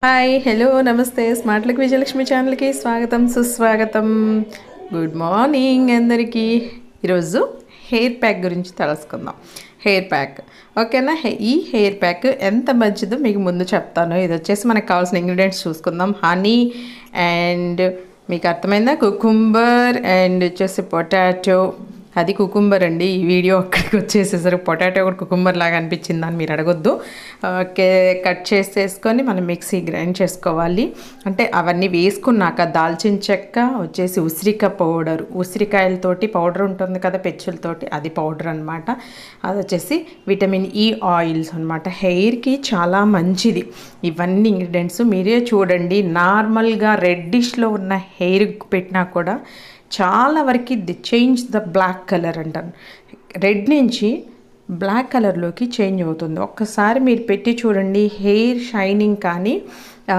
hi hello నమస్తే smart look Vijayalakshmi ఛానల్కి స్వాగతం సుస్వాగతం గుడ్ మార్నింగ్ అందరికీ ఈరోజు హెయిర్ ప్యాక్ గురించి తెలుసుకుందాం హెయిర్ ప్యాక్ ఓకేనా హె- ఈ హెయిర్ ప్యాక్ ఎంత మంచిదో మీకు ముందు చెప్తాను ఇది వచ్చేసి మనకు కావాల్సిన ఇంగ్రీడియంట్స్ చూసుకుందాం హనీ అండ్ మీకు అర్థమైందా కుకుంబర్ అండ్ వచ్చేసి పొటాటో అది కుకుంబర్ అండి ఈ వీడియో అక్కడికి వచ్చేసేసరికి పొటాటో కూడా కుకుంబర్ లాగా అనిపించింది అని మీరు అడగొద్దు ఓకే కట్ చేసేసుకొని మనం మిక్సీ గ్రైండ్ చేసుకోవాలి అంటే అవన్నీ వేసుకున్నాక దాల్చిన చెక్క వచ్చేసి ఉసిరిక పౌడర్ ఉసిరికాయలతోటి పౌడర్ ఉంటుంది కదా పెచ్చులతోటి అది పౌడర్ అనమాట అది వచ్చేసి విటమిన్ ఈ ఆయిల్స్ అనమాట హెయిర్కి చాలా మంచిది ఇవన్నీ ఇంగ్రీడియంట్స్ మీరే చూడండి నార్మల్గా రెడ్డిష్లో ఉన్న హెయిర్ పెట్టినా కూడా చాలా వరకు the change the black colour అంటాను రెడ్ నుంచి బ్లాక్ కలర్లోకి చేంజ్ అవుతుంది ఒక్కసారి మీరు పెట్టి చూడండి హెయిర్ షైనింగ్ కానీ ఆ,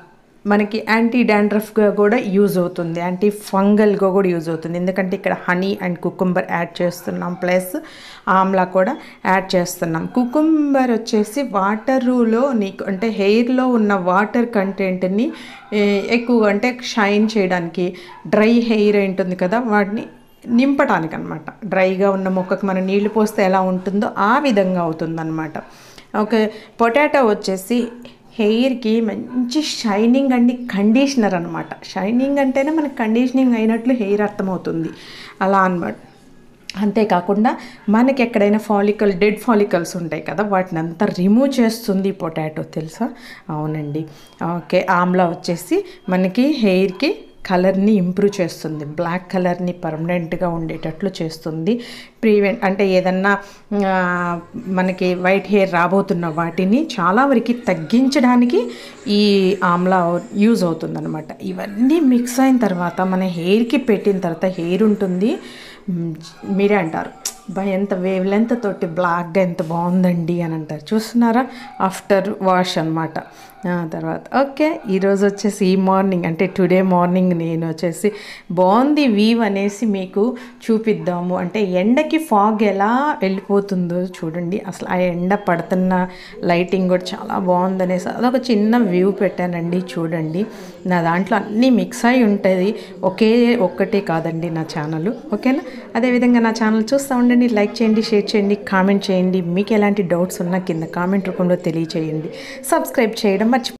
మనకి యాంటీ డాండ్రఫ్గా కూడా యూజ్ అవుతుంది యాంటీ ఫంగల్గా కూడా యూజ్ అవుతుంది ఎందుకంటే ఇక్కడ హనీ అండ్ కుకుంబర్ యాడ్ చేస్తున్నాం ప్లస్ ఆమ్లా కూడా యాడ్ చేస్తున్నాం కుకుంబర్ వచ్చేసి వాటరులో నీకు అంటే హెయిర్లో ఉన్న వాటర్ కంటెంట్ని ఏ, ఎక్కువ అంటే షైన్ చేయడానికి డ్రై హెయిర్ ఉంటుంది కదా వాటిని నింపడానికి అనమాట డ్రైగా ఉన్న మొక్కకి మనం నీళ్లు పోస్తే ఎలా ఉంటుందో ఆ విధంగా అవుతుందన్నమాట ఓకే పొటాటో వచ్చేసి హెయిర్కి మంచి షైనింగ్ అండి కండిషనర్ అనమాట షైనింగ్ అంటేనే మనకి కండిషనింగ్ అయినట్లు హెయిర్ అర్థమవుతుంది అలా అనమాట అంతేకాకుండా మనకి ఎక్కడైనా ఫాలికల్ డెడ్ ఫాలికల్స్ ఉంటాయి కదా వాటిని అంతా రిమూవ్ చేస్తుంది పొటాటో తెలుసా అవునండి ఓకే ఆమ్లా వచ్చేసి మనకి హెయిర్కి కలర్ని ఇంప్రూవ్ చేస్తుంది బ్లాక్ కలర్ని పర్మనెంట్గా ఉండేటట్లు చేస్తుంది ప్రివెంట్ అంటే ఏదన్నా ఆ, మనకి వైట్ హెయిర్ రాబోతున్న వాటిని చాలా వరకు తగ్గించడానికి ఈ ఆమ్లా యూజ్ అవుతుంది అనమాట ఇవన్నీ మిక్స్ అయిన తర్వాత మన హెయిర్కి పెట్టిన తర్వాత హెయిర్ ఉంటుంది మ్, మీరే అంటారు బా ఎంత వేవ్ లెంత్ తోటి బ్లాక్గా ఎంత బాగుందండి అని అంటారు చూస్తున్నారా ఆఫ్టర్ వాష్ అనమాట తర్వాత ఓకే ఈరోజు వచ్చేసి ఈ మార్నింగ్ అంటే టుడే మార్నింగ్ నేను వచ్చేసి బాగుంది వీవ్ అనేసి మీకు చూపిద్దాము అంటే ఎండకి ఫాగ్ ఎలా వెళ్ళిపోతుందో చూడండి అసలు ఆ ఎండ పడుతున్న లైటింగ్ కూడా చాలా బాగుందనేసి అదొక చిన్న వ్యూ పెట్టానండి చూడండి నా దాంట్లో అన్నీ మిక్స్ అయి ఉంటుంది ఒకే ఒక్కటే కాదండి నా ఛానల్ ఓకేనా అదేవిధంగా నా ఛానల్ చూస్తూ ఉండండి లైక్ చేయండి షేర్ చేయండి కామెంట్ చేయండి మీకు ఎలాంటి డౌట్స్ ఉన్నా కింద కామెంట్ రూపంలో తెలియచేయండి సబ్స్క్రైబ్ చేయడం మర్చి